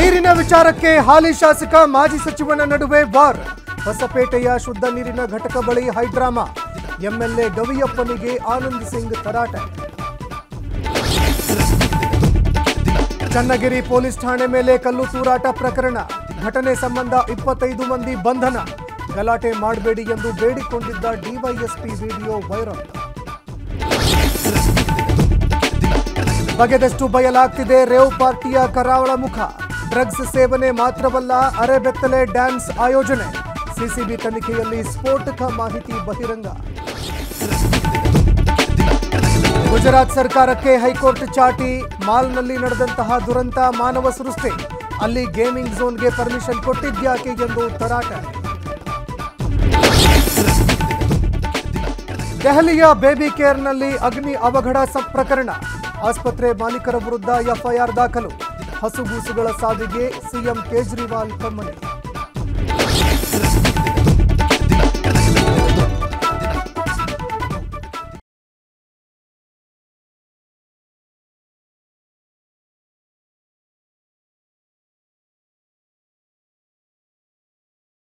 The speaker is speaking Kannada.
ನೀರಿನ ವಿಚಾರಕ್ಕೆ ಹಾಲಿ ಶಾಸಕ ಮಾಜಿ ಸಚಿವನ ನಡುವೆ ವಾರ್ ಹೊಸಪೇಟೆಯ ಶುದ್ಧ ನೀರಿನ ಘಟಕ ಬಳಿ ಹೈಡ್ರಾಮಾ ಎಂಎಲ್ಎ ಗವಿಯಪ್ಪನಿಗೆ ಆನಂದ್ ಸಿಂಗ್ ತರಾಟೆ ಚನ್ನಗಿರಿ ಪೊಲೀಸ್ ಠಾಣೆ ಮೇಲೆ ಕಲ್ಲು ತೂರಾಟ ಪ್ರಕರಣ ಘಟನೆ ಸಂಬಂಧ ಇಪ್ಪತ್ತೈದು ಮಂದಿ ಬಂಧನ ಗಲಾಟೆ ಮಾಡಬೇಡಿ ಎಂದು ಬೇಡಿಕೊಂಡಿದ್ದ ಡಿವೈಎಸ್ಪಿ ವಿಡಿಯೋ ವೈರಲ್ ಬಗೆದಷ್ಟು ಬಯಲಾಗ್ತಿದೆ ರೇವ್ ಪಾರ್ಟಿಯ ಕರಾವಳ ಮುಖ ಡ್ರಗ್ಸ್ ಸೇವನೆ ಮಾತ್ರವಲ್ಲ ಅರೆಬೆತ್ತಲೆ ಡ್ಯಾನ್ಸ್ ಆಯೋಜನೆ ಸಿಸಿಬಿ ತನಿಖೆಯಲ್ಲಿ ಸ್ಫೋಟಕ ಮಾಹಿತಿ ಬಹಿರಂಗ ಗುಜರಾತ್ ಸರ್ಕಾರಕ್ಕೆ ಹೈಕೋರ್ಟ್ ಚಾಟಿ ಮಾಲ್ನಲ್ಲಿ ನಡೆದಂತಹ ದುರಂತ ಮಾನವ ಸೃಷ್ಟಿ ಅಲ್ಲಿ ಗೇಮಿಂಗ್ ಝೋನ್ಗೆ ಪರ್ಮಿಷನ್ ಕೊಟ್ಟಿದ್ಯಾಕೆ ಎಂದು ತರಾಟೆ ದೆಹಲಿಯ ಬೇಬಿ ಕೇರ್ನಲ್ಲಿ ಅಗ್ನಿ ಅವಘಡ ಸ- ಪ್ರಕರಣ ಆಸ್ಪತ್ರೆ ಮಾಲೀಕರ ವಿರುದ್ಧ ಎಫ್ಐಆರ್ ದಾಖಲು ಹಸುಗೂಸುಗಳ ಸಾವಿಗೆ ಸಿಎಂ ಕೇಜ್ರಿವಾಲ್ ಕಮ್ಮನೆ